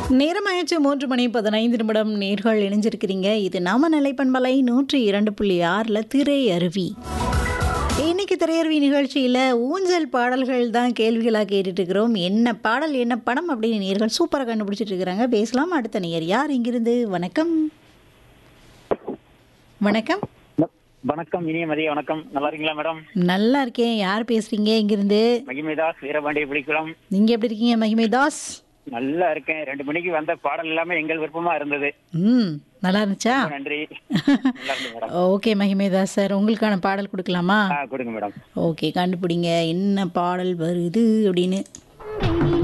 நேரமாயிடுச்சு மூன்று மணி பதினைந்து நிமிடம் நேர்கள் இணைஞ்சிருக்கிறீங்க இது நாம நிலைப்பண்பலை நூற்றி இரண்டு புள்ளி ஆறில் திரை அருவி இன்னைக்கு திரையருவி நிகழ்ச்சியில் ஊஞ்சல் பாடல்கள் தான் கேள்விகளாக கேட்டுட்டு இருக்கிறோம் என்ன பாடல் என்ன படம் அப்படின்னு நேர்கள் சூப்பராக கண்டுபிடிச்சிட்டு இருக்கிறாங்க பேசலாம் அடுத்த நேர் யார் இங்கிருந்து வணக்கம் வணக்கம் வ- வணக்கம் இனிய மதிய வணக்கம் நல்லா இருக்கீங்களா மேடம் நல்லா இருக்கேன் யார் பேசுறீங்க இங்கிருந்து மகிமைதாஸ் வீரபாண்டி புலிக்குளம் நீங்க எப்படி இருக்கீங்க மகிமை தாஸ் நல்லா இருக்கேன் ரெண்டு மணிக்கு வந்த பாடல் எல்லாமே எங்கள் விருப்பமா இருந்தது ம் நல்லா இருந்துச்சா ரொம்ப நன்றி நல்லா இருந்து மேடம் ஓகே மகிமேதாஸ் சார் உங்களுக்கான பாடல் கொடுக்கலாமா ஆ கொடுங்க மேடம் ஓகே கண்டுபிடிங்க என்ன பாடல் வருது அப்படின்னு